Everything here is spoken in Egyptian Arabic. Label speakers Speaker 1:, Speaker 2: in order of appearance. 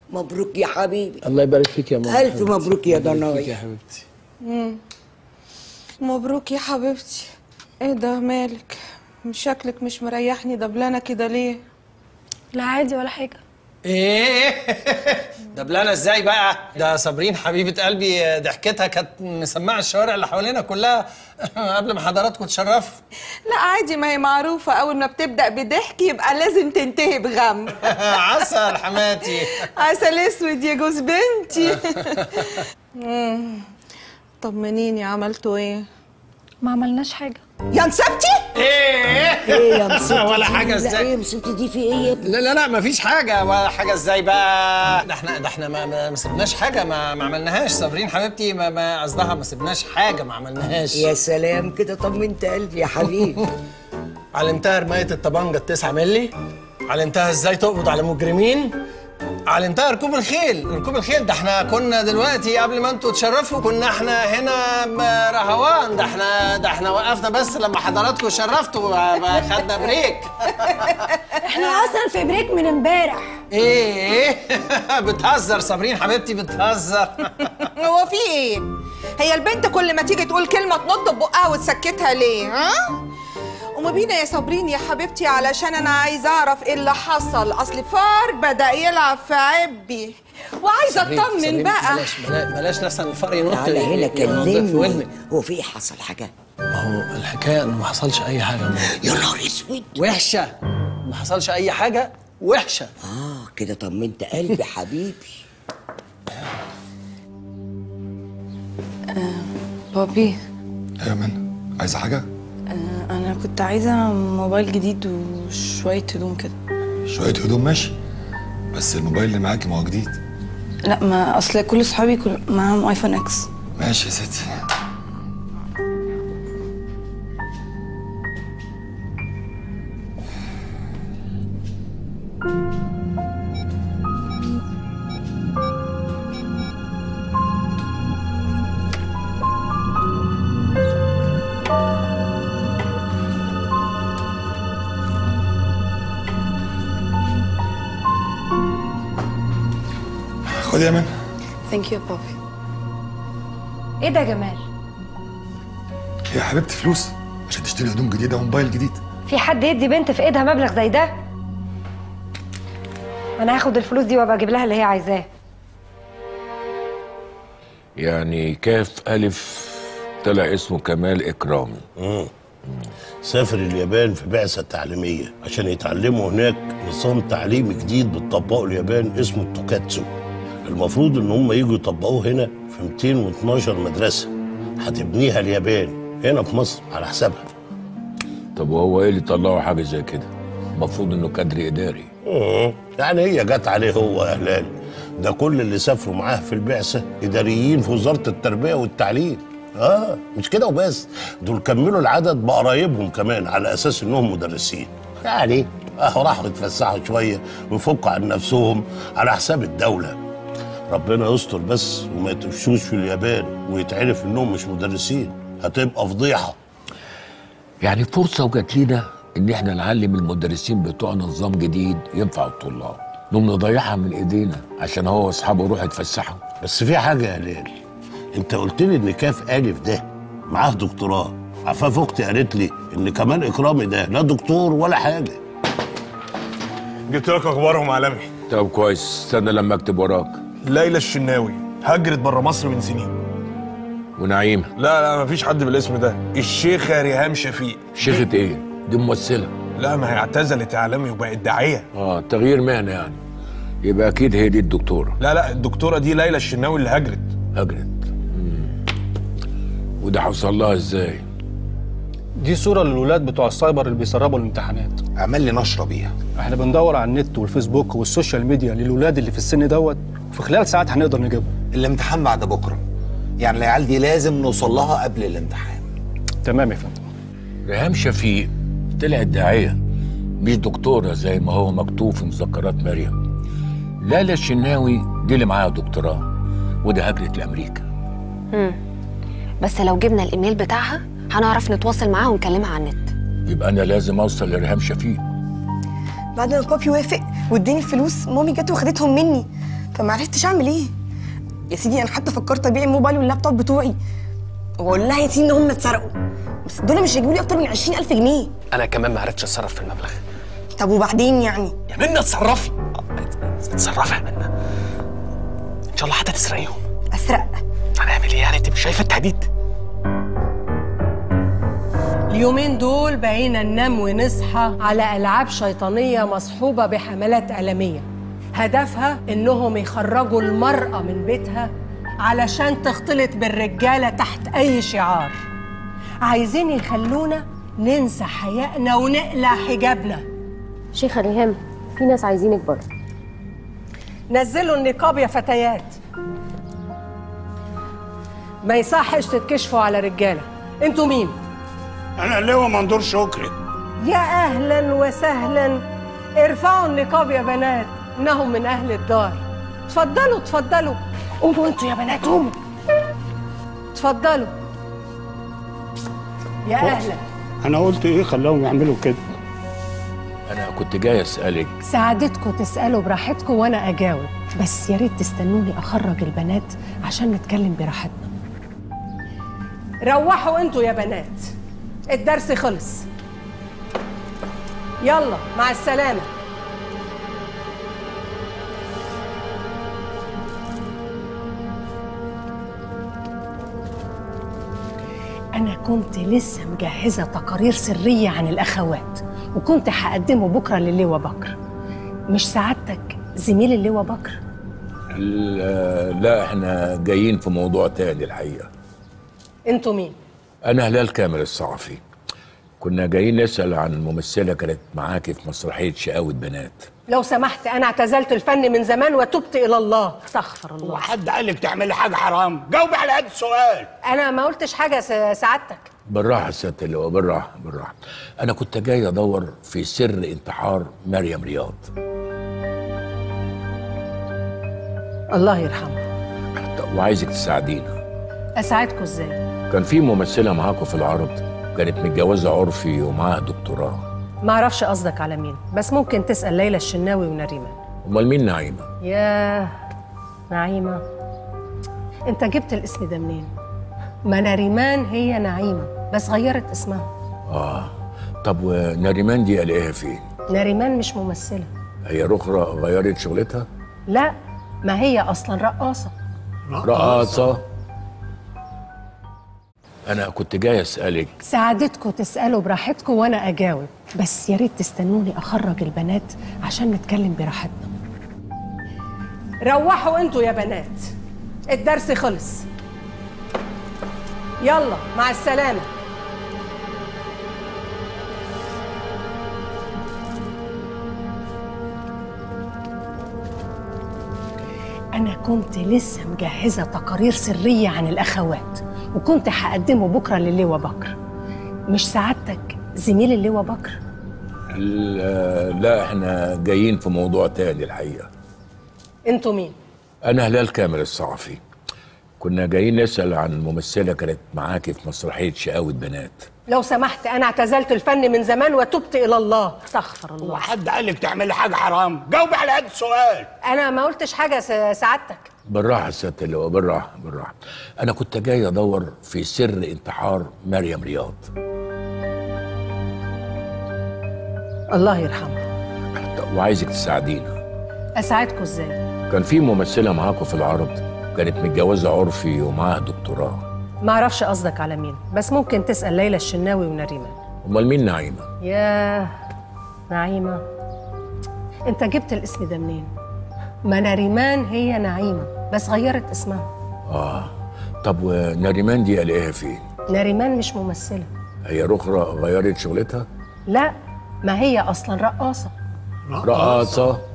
Speaker 1: مبروك يا حبيبي
Speaker 2: الله يبارك فيك يا ماما
Speaker 1: ألف
Speaker 2: حبيبتي.
Speaker 1: مبروك يا
Speaker 2: الله يبارك
Speaker 1: ضنايا.
Speaker 2: فيك يا حبيبتي
Speaker 3: مبروك يا حبيبتي ايه ده مالك مش شكلك مش مريحني دبلانه كده ليه
Speaker 4: لا عادي ولا حاجة
Speaker 5: ايه دبلانه ازاي بقى ده صابرين حبيبه قلبي ضحكتها كانت مسمعه الشوارع اللي حوالينا كلها قبل ما حضراتكم تشرفوا
Speaker 3: لا عادي ما هي معروفه اول ما بتبدا بضحك يبقى لازم تنتهي بغم
Speaker 5: عسل حماتي
Speaker 3: عسل اسود يا جوز بنتي مم. طمنيني عملتوا ايه
Speaker 4: ما عملناش حاجة
Speaker 3: يا نسبتي
Speaker 5: ايه
Speaker 1: ايه يا مصيبتي
Speaker 5: ولا حاجه
Speaker 1: لا
Speaker 5: ازاي
Speaker 1: ايه مصيبتي دي في ايه يا ابني
Speaker 5: لا لا لا مفيش حاجة ولا حاجة ازاي بقى ده احنا ده احنا ما, ما, ما سبناش حاجة ما, ما عملناهاش صابرين حبيبتي ما ما قصدها ما سبناش حاجة ما عملناهاش
Speaker 1: يا سلام كده طمنت قلبي يا حبيبي
Speaker 5: علمتها رماية الطبنجة التسعة ملي علمتها ازاي تقبض على مجرمين علمتها ركوب الخيل ركوب الخيل ده احنا كنا دلوقتي قبل ما انتوا تشرفوا كنا احنا هنا م- رهوان ده احنا ده احنا وقفنا بس لما حضراتكم شرفتوا بقى خدنا بريك
Speaker 4: احنا اصلا في بريك من امبارح
Speaker 5: ايه بتهزر صابرين حبيبتي بتهزر
Speaker 3: هو في ايه هي البنت كل ما تيجي تقول كلمه تنط ببقها وتسكتها ليه ها وما بينا يا صابرين يا حبيبتي علشان انا عايزه اعرف ايه اللي حصل اصل فار بدا يلعب في عبي وعايزه
Speaker 5: صابرين،
Speaker 3: اطمن
Speaker 5: صابرين،
Speaker 3: بقى
Speaker 5: بلاش بلاش, بلاش لسه الفار ينط
Speaker 1: تعالى هنا
Speaker 5: ينط في ودنك
Speaker 1: كلمني هو في ايه حصل حاجه
Speaker 5: ما هو الحكايه انه ما حصلش اي حاجه
Speaker 1: يا نهار اسود
Speaker 5: وحشه ما حصلش اي حاجه وحشه
Speaker 1: اه كده طمنت قلبي حبيبي
Speaker 6: بابي
Speaker 7: يا من عايزه حاجه
Speaker 6: انا كنت عايزه موبايل جديد وشويه هدوم كده
Speaker 7: شويه هدوم ماشي بس الموبايل اللي معاكي ما هو جديد
Speaker 6: لا ما اصل كل صحابي كل معاهم ايفون اكس
Speaker 7: ماشي يا ستي خد يا من
Speaker 6: ثانك يو بابي
Speaker 4: ايه ده يا جمال
Speaker 7: يا حبيبتي فلوس عشان تشتري هدوم جديده وموبايل جديد
Speaker 8: في حد يدي بنت في ايدها مبلغ زي ده انا هاخد الفلوس دي وابقى اجيب لها اللي هي عايزاه
Speaker 9: يعني كاف ألف طلع اسمه كمال إكرامي
Speaker 10: سافر اليابان في بعثة تعليمية عشان يتعلموا هناك نظام تعليمي جديد بتطبقه اليابان اسمه التوكاتسو المفروض ان هم يجوا يطبقوه هنا في 212 مدرسة هتبنيها اليابان هنا في مصر على حسابها
Speaker 9: طب وهو إيه اللي طلعه حاجة زي كده؟ المفروض إنه كادر إداري
Speaker 10: مم. يعني هي جت عليه هو اهلال ده كل اللي سافروا معاه في البعثة إداريين في وزارة التربية والتعليم اه مش كده وبس دول كملوا العدد بقرايبهم كمان على اساس انهم مدرسين يعني اهو راحوا يتفسحوا شويه ويفكوا عن نفسهم على حساب الدوله ربنا يستر بس وما يتفشوش في اليابان ويتعرف انهم مش مدرسين هتبقى فضيحه
Speaker 9: يعني فرصة وجات لنا إن إحنا نعلم المدرسين بتوعنا نظام جديد ينفع الطلاب نقوم نضيعها من إيدينا عشان هو وأصحابه يروحوا يتفسحوا
Speaker 10: بس في حاجه يا هلال انت قلت لي ان كاف الف ده معاه دكتوراه عفاف اختي قالت لي ان كمال اكرامي ده لا دكتور ولا حاجه
Speaker 11: جبت لك اخبارهم عالمي
Speaker 9: طب كويس استنى لما أكتب وراك
Speaker 11: ليلى الشناوي هجرت بره مصر من سنين
Speaker 9: ونعيمة
Speaker 11: لا لا مفيش حد بالاسم ده الشيخه ريهام شفيق
Speaker 9: شيخة إيه؟ دي ممثلة
Speaker 11: لا ما هي اعتزلت اعلامي وبقت داعيه
Speaker 9: آه تغيير مهنة يعني يبقى أكيد هي دي الدكتورة
Speaker 11: لا لا الدكتوره دي ليلى الشناوي اللي هجرت
Speaker 9: هجرت مم. وده حصل لها إزاي؟
Speaker 12: دي صورة للولاد بتوع السايبر اللي بيسربوا الامتحانات
Speaker 13: عمل لي نشرة بيها
Speaker 12: احنا بندور على النت والفيسبوك والسوشيال ميديا للولاد اللي في السن دوت في خلال ساعات هنقدر نجيبهم
Speaker 13: الامتحان بعد بكرة يعني العيال دي لازم نوصل لها قبل الامتحان
Speaker 12: تمام يا فندم
Speaker 9: ريهام شفيق طلعت داعية مش دكتورة زي ما هو مكتوب في مذكرات مريم ليلى الشناوي دي اللي معاها دكتوراه وده هجرت لأمريكا
Speaker 14: مم. بس لو جبنا الايميل بتاعها هنعرف نتواصل معاها ونكلمها على النت
Speaker 9: يبقى أنا لازم أوصل لريهام شفيق
Speaker 15: بعد ما بابي وافق واداني الفلوس مامي جت وخدتهم مني
Speaker 2: فما عرفتش اعمل ايه يا سيدي انا حتى فكرت ابيع الموبايل واللابتوب بتوعي واقول لها يا سيدي ان هم اتسرقوا بس دول مش هيجيبوا لي اكتر من 20000 جنيه
Speaker 15: انا كمان ما عرفتش اتصرف في المبلغ
Speaker 2: طب وبعدين يعني
Speaker 15: يا منى اتصرفي اتصرفي يا منى ان شاء الله حتى تسرقيهم
Speaker 2: اسرق
Speaker 15: هنعمل ايه يعني انت مش شايفه التهديد
Speaker 16: اليومين دول بقينا ننام ونصحى على ألعاب شيطانية مصحوبة بحملات ألمية هدفها إنهم يخرجوا المرأة من بيتها علشان تختلط بالرجالة تحت أي شعار عايزين يخلونا ننسى حيائنا ونقلع حجابنا
Speaker 17: شيخة ريهام في ناس عايزينك بره
Speaker 16: نزلوا النقاب يا فتيات ما يصحش تتكشفوا على رجالة انتوا مين؟
Speaker 18: انا اللواء منظور شكري
Speaker 16: يا اهلا وسهلا ارفعوا النقاب يا بنات انهم من اهل الدار اتفضلوا اتفضلوا قوموا انتوا يا بنات قوموا اتفضلوا يا اهلا
Speaker 18: انا قلت ايه خلاهم يعملوا كده
Speaker 9: انا كنت جاي اسالك
Speaker 16: سعادتكم تسالوا براحتكم وانا اجاوب بس يا ريت تستنوني اخرج البنات عشان نتكلم براحتنا روحوا انتوا يا بنات الدرس خلص يلا مع السلامه أنا كنت لسه مجهزة تقارير سرية عن الأخوات وكنت هقدمه بكرة للواء بكر مش سعادتك زميل اللواء بكر
Speaker 9: ال- لا احنا جايين في موضوع تاني الحقيقه
Speaker 16: انتوا مين؟
Speaker 9: انا هلال كامل الصحفي كنا جايين نسال عن ممثله كانت معاكي في مسرحيه شقاوه بنات
Speaker 16: لو سمحت أنا اعتزلت الفن من زمان وتبت إلى الله استغفر الله
Speaker 18: وحد قال لك تعملي حاجه حرام جاوبي على قد السؤال
Speaker 16: أنا ما قلتش حاجة س- سعادتك
Speaker 9: بالراحه يا سياده اللواء بالراحه بالراحه انا كنت جاي ادور في سر انتحار مريم رياض
Speaker 16: الله يرحمه
Speaker 9: وعايزك تساعدينا
Speaker 16: أساعدكم إزاي؟
Speaker 9: كان في ممثله معاكم في العرض كانت متجوزه عرفي ومعاها دكتوراه
Speaker 16: ما أعرفش قصدك على مين بس ممكن تسأل ليلى الشناوي ونريمان
Speaker 9: امال مين نعيمه
Speaker 16: ياه نعيمة انت جبت الاسم ده منين؟ ما نريمان هي نعيمة بس غيرت اسمها
Speaker 9: اه طب ونريمان دي الاقيها فين
Speaker 16: نريمان مش ممثلة
Speaker 9: هي رخرة غيرت شغلتها
Speaker 16: لا ما هي أصلا رقاصة
Speaker 9: رقاصة أنا كنت جاي أسألك
Speaker 16: سعادتكم تسألوا براحتكم وأنا أجاوب بس يا ريت تستنوني أخرج البنات عشان نتكلم براحتنا روحوا انتوا يا بنات الدرس خلص يلا مع السلامة أنا كنت لسه مجهزة تقارير سرية عن الأخوات وكنت هقدمه بكرة للواء بكر مش سعادتك زميل اللواء بكر
Speaker 9: ال- لا احنا جايين في موضوع تاني الحقيقة
Speaker 16: انتوا مين؟
Speaker 9: أنا هلال كامل الصحفي كنا جايين نسأل عن ممثلة كانت معاكي في مسرحية شقاوة بنات
Speaker 16: لو سمحت أنا اعتزلت الفن من زمان وتبت إلى الله استغفر الله
Speaker 18: وحد قال لك تعملي حاجه حرام جاوبي على قد السؤال
Speaker 16: أنا ما قلتش حاجة س- سعادتك
Speaker 9: بالراحة يا سيادة اللواء بالراحة بالراحة أنا كنت جاي أدور في سر انتحار مريم رياض
Speaker 16: الله يرحمه
Speaker 9: وعايزك تساعدينا
Speaker 16: أساعدكم إزاي؟
Speaker 9: كان في ممثلة معاكم في العرض كانت متجوزة عرفي ومعاها دكتوراه
Speaker 16: ما أعرفش قصدك على مين بس ممكن تسأل ليلى الشناوي ونريمان
Speaker 9: أمال مين نعيمة؟
Speaker 16: ياه نعيمة انت جبت الاسم ده منين؟ ما نريمان هي نعيمة بس غيرت اسمها
Speaker 9: آه طب ونريمان دي ألاقيها فين؟
Speaker 16: نريمان مش ممثلة
Speaker 9: هي رخرة غيرت شغلتها؟
Speaker 16: لا ما هي أصلا رقاصة
Speaker 9: رقاصة